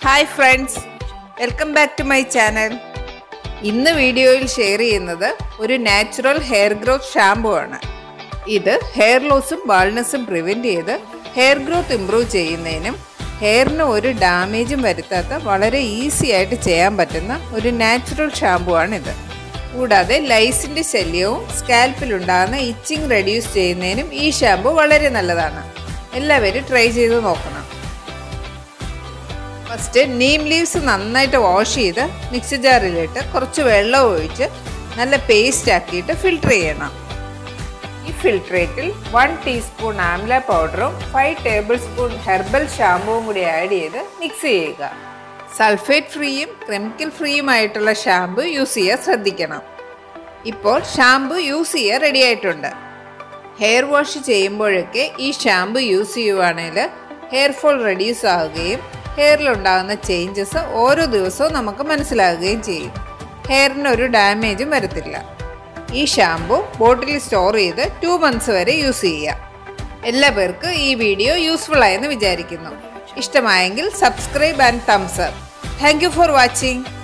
hi friends welcome back to my channel ഇന്ന് വീഡിയോയിൽ share ചെയ്യുന്നത് ഒരു നാച്ചുറൽ ഹെയർ ഗ്രോത്ത് ഷാമ്പു ആണ് ഇത് ഹെയർ ലോസും ബാൾനെസ്സും പ്രിവെൻറ്റ് ചെയ്ത് ഹെയർ ഗ്രോത്ത് ഇംപ്രൂവ് ചെയ്യുന്നതിനും ഹെയറിന് ഒരു ഡാമേജും വരുത്താത്ത വളരെ ഈസി ആയിട്ട് ചെയ്യാൻ പറ്റുന്ന ഒരു നാച്ചുറൽ ഷാമ്പു ആണിത് കൂടാതെ ലൈസിൻ്റെ ശല്യവും സ്കാൽപ്പിലുണ്ടാകുന്ന ഇച്ചിങ് റെഡ്യൂസ് ചെയ്യുന്നതിനും ഈ ഷാമ്പു വളരെ നല്ലതാണ് എല്ലാവരും ട്രൈ ചെയ്ത് നോക്കണം ഫസ്റ്റ് നീം ലീവ്സ് നന്നായിട്ട് വാഷ് ചെയ്ത് മിക്സി ജാറിലിട്ട് കുറച്ച് വെള്ളം ഒഴിച്ച് നല്ല പേസ്റ്റ് ആക്കിയിട്ട് ഫിൽട്ടർ ചെയ്യണം ഈ ഫിൽട്രേറ്റിൽ വൺ ടീസ്പൂൺ ആംല പൗഡറും ഫൈവ് ടേബിൾ സ്പൂൺ ഹെർബൽ ഷാമ്പുവും കൂടി ആഡ് ചെയ്ത് മിക്സ് ചെയ്യുക സൾഫേറ്റ് ഫ്രീയും കെമിക്കൽ ഫ്രീയുമായിട്ടുള്ള ഷാമ്പു യൂസ് ചെയ്യാൻ ശ്രദ്ധിക്കണം ഇപ്പോൾ ഷാമ്പു യൂസ് ചെയ്യാൻ റെഡി ആയിട്ടുണ്ട് ഹെയർ വാഷ് ചെയ്യുമ്പോഴൊക്കെ ഈ ഷാമ്പു യൂസ് ചെയ്യുവാണെങ്കിൽ ഹെയർ ഫോൾ റെഡ്യൂസ് ആവുകയും ഹെയറിലുണ്ടാകുന്ന ചേഞ്ചസ് ഓരോ ദിവസവും നമുക്ക് മനസ്സിലാകുകയും ചെയ്യും ഹെയറിന് ഒരു ഡാമേജും വരത്തില്ല ഈ ഷാമ്പു ബോട്ടിൽ സ്റ്റോർ ചെയ്ത് ടു മന്ത്സ് വരെ യൂസ് ചെയ്യാം എല്ലാ പേർക്കും ഈ വീഡിയോ യൂസ്ഫുൾ ആയെന്ന് വിചാരിക്കുന്നു ഇഷ്ടമായെങ്കിൽ subscribe and thumbs up thank you for watching